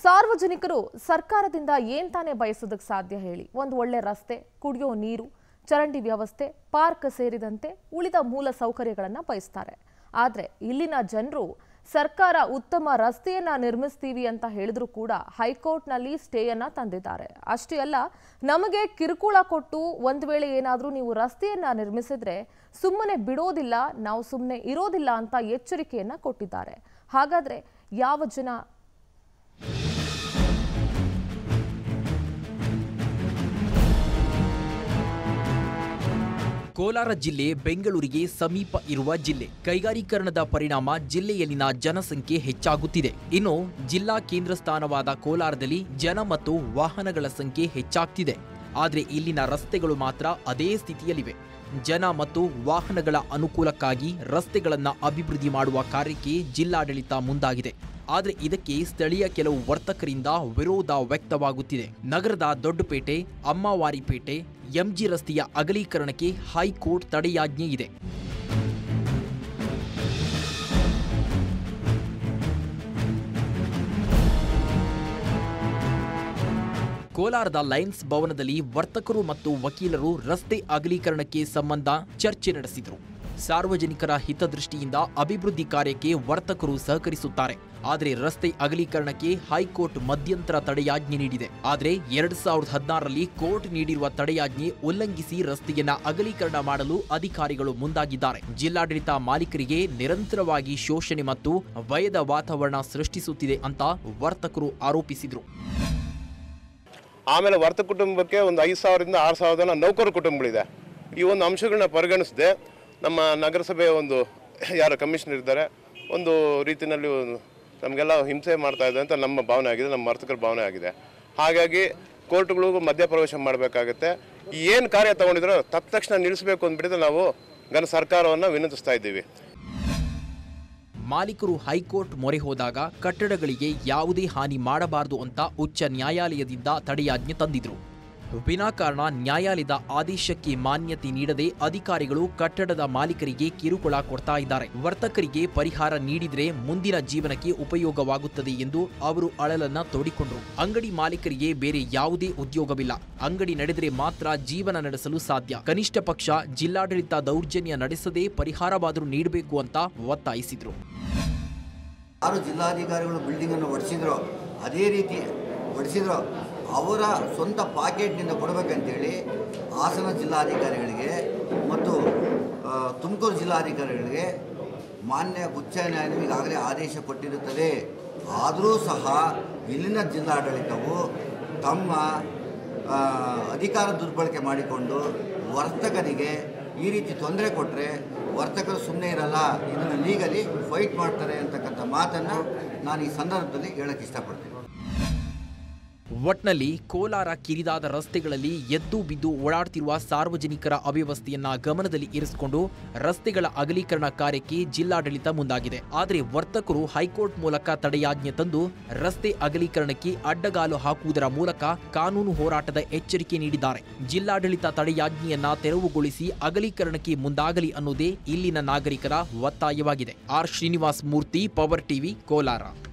ಸಾರ್ವಜನಿಕರು ಸರ್ಕಾರದಿಂದ ಏನ್ ತಾನೇ ಬಯಸೋದಕ್ಕೆ ಸಾಧ್ಯ ಹೇಳಿ ಒಂದು ಒಳ್ಳೆ ರಸ್ತೆ ಕುಡಿಯೋ ನೀರು ಚರಂಡಿ ವ್ಯವಸ್ಥೆ ಪಾರ್ಕ್ ಸೇರಿದಂತೆ ಉಳಿದ ಮೂಲ ಸೌಕರ್ಯಗಳನ್ನ ಬಯಸ್ತಾರೆ ಆದ್ರೆ ಇಲ್ಲಿನ ಜನರು ಸರ್ಕಾರ ಉತ್ತಮ ರಸ್ತೆಯನ್ನ ನಿರ್ಮಿಸ್ತೀವಿ ಅಂತ ಹೇಳಿದ್ರು ಕೂಡ ಹೈಕೋರ್ಟ್ನಲ್ಲಿ ಸ್ಟೇಯನ್ನ ತಂದಿದ್ದಾರೆ ಅಷ್ಟೇ ಅಲ್ಲ ನಮಗೆ ಕಿರುಕುಳ ಕೊಟ್ಟು ಒಂದು ವೇಳೆ ಏನಾದರೂ ನೀವು ರಸ್ತೆಯನ್ನ ನಿರ್ಮಿಸಿದ್ರೆ ಸುಮ್ಮನೆ ಬಿಡೋದಿಲ್ಲ ನಾವು ಸುಮ್ಮನೆ ಇರೋದಿಲ್ಲ ಅಂತ ಎಚ್ಚರಿಕೆಯನ್ನ ಕೊಟ್ಟಿದ್ದಾರೆ ಹಾಗಾದ್ರೆ ಯಾವ ಜನ ಕೋಲಾರ ಜಿಲ್ಲೆ ಬೆಂಗಳೂರಿಗೆ ಸಮೀಪ ಇರುವ ಜಿಲ್ಲೆ ಕೈಗಾರೀಕರಣದ ಪರಿಣಾಮ ಜಿಲ್ಲೆಯಲ್ಲಿನ ಜನಸಂಖ್ಯೆ ಹೆಚ್ಚಾಗುತ್ತಿದೆ ಇನ್ನು ಜಿಲ್ಲಾ ಕೇಂದ್ರ ಸ್ಥಾನವಾದ ಕೋಲಾರದಲ್ಲಿ ಜನ ಮತ್ತು ವಾಹನಗಳ ಸಂಖ್ಯೆ ಹೆಚ್ಚಾಗ್ತಿದೆ ಆದರೆ ಇಲ್ಲಿನ ರಸ್ತೆಗಳು ಮಾತ್ರ ಅದೇ ಸ್ಥಿತಿಯಲ್ಲಿವೆ ಜನ ಮತ್ತು ವಾಹನಗಳ ಅನುಕೂಲಕ್ಕಾಗಿ ರಸ್ತೆಗಳನ್ನ ಅಭಿವೃದ್ಧಿ ಮಾಡುವ ಕಾರ್ಯಕ್ಕೆ ಜಿಲ್ಲಾಡಳಿತ ಮುಂದಾಗಿದೆ ಆದರೆ ಇದಕ್ಕೆ ಸ್ಥಳೀಯ ಕೆಲವು ವರ್ತಕರಿಂದ ವಿರೋಧ ವ್ಯಕ್ತವಾಗುತ್ತಿದೆ ನಗರದ ದೊಡ್ಡಪೇಟೆ ಅಮ್ಮವಾರಿಪೇಟೆ ಎಂಜಿ ರಸ್ತೆಯ ಅಗಲೀಕರಣಕ್ಕೆ ಹೈಕೋರ್ಟ್ ತಡೆಯಾಜ್ಞೆ ಇದೆ ಕೋಲಾರದ ಲಯನ್ಸ್ ಭವನದಲ್ಲಿ ವರ್ತಕರು ಮತ್ತು ವಕೀಲರು ರಸ್ತೆ ಅಗಲೀಕರಣಕ್ಕೆ ಸಂಬಂಧ ಚರ್ಚೆ ನಡೆಸಿದರು ಸಾರ್ವಜನಿಕರ ಹಿತದೃಷ್ಟಿಯಿಂದ ಅಭಿವೃದ್ಧಿ ಕಾರ್ಯಕ್ಕೆ ವರ್ತಕರು ಸಹಕರಿಸುತ್ತಾರೆ ಆದರೆ ರಸ್ತೆ ಅಗಲೀಕರಣಕ್ಕೆ ಹೈಕೋರ್ಟ್ ಮಧ್ಯಂತರ ತಡೆಯಾಜ್ಞೆ ನೀಡಿದೆ ಆದರೆ ಎರಡ್ ಸಾವಿರದ ಹದಿನಾರರಲ್ಲಿ ಕೋರ್ಟ್ ನೀಡಿರುವ ತಡೆಯಾಜ್ಞೆ ಉಲ್ಲಂಘಿಸಿ ರಸ್ತೆಯನ್ನ ಅಗಲೀಕರಣ ಮಾಡಲು ಅಧಿಕಾರಿಗಳು ಮುಂದಾಗಿದ್ದಾರೆ ಜಿಲ್ಲಾಡಳಿತ ಮಾಲೀಕರಿಗೆ ನಿರಂತರವಾಗಿ ಶೋಷಣೆ ಮತ್ತು ಭಯದ ವಾತಾವರಣ ಸೃಷ್ಟಿಸುತ್ತಿದೆ ಅಂತ ವರ್ತಕರು ಆರೋಪಿಸಿದರು ಆಮೇಲೆ ವರ್ತ ಕುಟುಂಬಕ್ಕೆ ಒಂದು ಐದು ಸಾವಿರದಿಂದ ಆರು ಸಾವಿರ ಜನ ನೌಕರ ಕುಟುಂಬಗಳಿದೆ ಈ ಒಂದು ಅಂಶಗಳನ್ನ ಪರಿಗಣಿಸದೆ ನಮ್ಮ ನಗರಸಭೆಯ ಒಂದು ಯಾರು ಕಮಿಷನರ್ ಇದ್ದಾರೆ ಒಂದು ರೀತಿಯಲ್ಲಿ ಒಂದು ನಮಗೆಲ್ಲ ಹಿಂಸೆ ಮಾಡ್ತಾ ಇದೆ ಅಂತ ನಮ್ಮ ಭಾವನೆ ಆಗಿದೆ ನಮ್ಮ ವರ್ತಕರ ಭಾವನೆ ಆಗಿದೆ ಹಾಗಾಗಿ ಕೋರ್ಟ್ಗಳಿಗೂ ಮಧ್ಯಪ್ರವೇಶ ಮಾಡಬೇಕಾಗುತ್ತೆ ಏನು ಕಾರ್ಯ ತಗೊಂಡಿದ್ರೋ ತಕ್ಷಣ ನಿಲ್ಲಿಸಬೇಕು ಅಂದ್ಬಿಟ್ಟು ನಾವು ಘನ ಸರ್ಕಾರವನ್ನು ವಿನಂತಿಸ್ತಾ ಇದ್ದೀವಿ ಮಾಲೀಕರು ಹೈಕೋರ್ಟ್ ಮೊರೆ ಹೋದಾಗ ಕಟ್ಟಡಗಳಿಗೆ ಯಾವುದೇ ಹಾನಿ ಮಾಡಬಾರದು ಅಂತ ಉಚ್ಚ ನ್ಯಾಯಾಲಯದಿಂದ ತಡೆಯಾಜ್ಞೆ ತಂದಿದ್ರು ವಿನಾಕಾರಣ ನ್ಯಾಯಾಲಯದ ಆದೇಶಕ್ಕೆ ಮಾನ್ಯತೆ ನೀಡದೆ ಅಧಿಕಾರಿಗಳು ಕಟ್ಟಡದ ಮಾಲೀಕರಿಗೆ ಕಿರುಕುಳ ಕೊಡ್ತಾ ಇದ್ದಾರೆ ವರ್ತಕರಿಗೆ ಪರಿಹಾರ ನೀಡಿದ್ರೆ ಮುಂದಿನ ಜೀವನಕ್ಕೆ ಉಪಯೋಗವಾಗುತ್ತದೆ ಎಂದು ಅವರು ಅಳಲನ್ನ ತೋಡಿಕೊಂಡರು ಅಂಗಡಿ ಮಾಲೀಕರಿಗೆ ಬೇರೆ ಯಾವುದೇ ಉದ್ಯೋಗವಿಲ್ಲ ಅಂಗಡಿ ನಡೆದರೆ ಮಾತ್ರ ಜೀವನ ನಡೆಸಲು ಸಾಧ್ಯ ಕನಿಷ್ಠ ಪಕ್ಷ ಜಿಲ್ಲಾಡಳಿತ ದೌರ್ಜನ್ಯ ನಡೆಸದೆ ಪರಿಹಾರವಾದರೂ ನೀಡಬೇಕು ಅಂತ ಒತ್ತಾಯಿಸಿದ್ರು ಯಾರು ಜಿಲ್ಲಾಧಿಕಾರಿಗಳು ಬಿಲ್ಡಿಂಗನ್ನು ಒಡಿಸಿದ್ರೋ ಅದೇ ರೀತಿ ಒಡಿಸಿದ್ರೋ ಅವರ ಸ್ವಂತ ಪಾಕೆಟ್ನಿಂದ ಕೊಡಬೇಕಂತೇಳಿ ಹಾಸನ ಜಿಲ್ಲಾಧಿಕಾರಿಗಳಿಗೆ ಮತ್ತು ಆ, ತುಮಕೂರು ಜಿಲ್ಲಾಧಿಕಾರಿಗಳಿಗೆ ಮಾನ್ಯ ಉಚ್ಚ ನ್ಯಾಯಾಲಯ ಈಗಾಗಲೇ ಆದೇಶ ಕೊಟ್ಟಿರುತ್ತದೆ ಆದರೂ ಸಹ ಇಲ್ಲಿನ ಜಿಲ್ಲಾಡಳಿತವು ತಮ್ಮ ಆ, ಅಧಿಕಾರ ದುರ್ಬಳಕೆ ಮಾಡಿಕೊಂಡು ವರ್ತಕರಿಗೆ ಈ ರೀತಿ ತೊಂದರೆ ಕೊಟ್ಟರೆ ವರ್ತಕರು ಸುಮ್ಮನೆ ಇರಲ್ಲ ಇದನ್ನು ಲೀಗಲಿ ಫೈಟ್ ಮಾಡ್ತಾರೆ ಅಂತಕ್ಕಂಥ ಮಾತನ್ನು ನಾನು ಈ ಸಂದರ್ಭದಲ್ಲಿ ಹೇಳಕ್ಕೆ ಇಷ್ಟಪಡ್ತೀನಿ ಒಟ್ನಲ್ಲಿ ಕೋಲಾರ ಕಿರಿದಾದ ರಸ್ತೆಗಳಲ್ಲಿ ಎದ್ದು ಬಿದ್ದು ಓಡಾಡ್ತಿರುವ ಸಾರ್ವಜನಿಕರ ಅವ್ಯವಸ್ಥೆಯನ್ನ ಗಮನದಲ್ಲಿ ಇರಿಸಿಕೊಂಡು ರಸ್ತೆಗಳ ಅಗಲೀಕರಣ ಕಾರ್ಯಕ್ಕೆ ಜಿಲ್ಲಾಡಳಿತ ಮುಂದಾಗಿದೆ ಆದರೆ ವರ್ತಕರು ಹೈಕೋರ್ಟ್ ಮೂಲಕ ತಡೆಯಾಜ್ಞೆ ತಂದು ರಸ್ತೆ ಅಗಲೀಕರಣಕ್ಕೆ ಅಡ್ಡಗಾಲು ಹಾಕುವುದರ ಮೂಲಕ ಕಾನೂನು ಹೋರಾಟದ ಎಚ್ಚರಿಕೆ ನೀಡಿದ್ದಾರೆ ಜಿಲ್ಲಾಡಳಿತ ತಡೆಯಾಜ್ಞೆಯನ್ನ ತೆರವುಗೊಳಿಸಿ ಅಗಲೀಕರಣಕ್ಕೆ ಮುಂದಾಗಲಿ ಅನ್ನೋದೇ ಇಲ್ಲಿನ ನಾಗರಿಕರ ಒತ್ತಾಯವಾಗಿದೆ R Srinivas Murthy power TV Kolar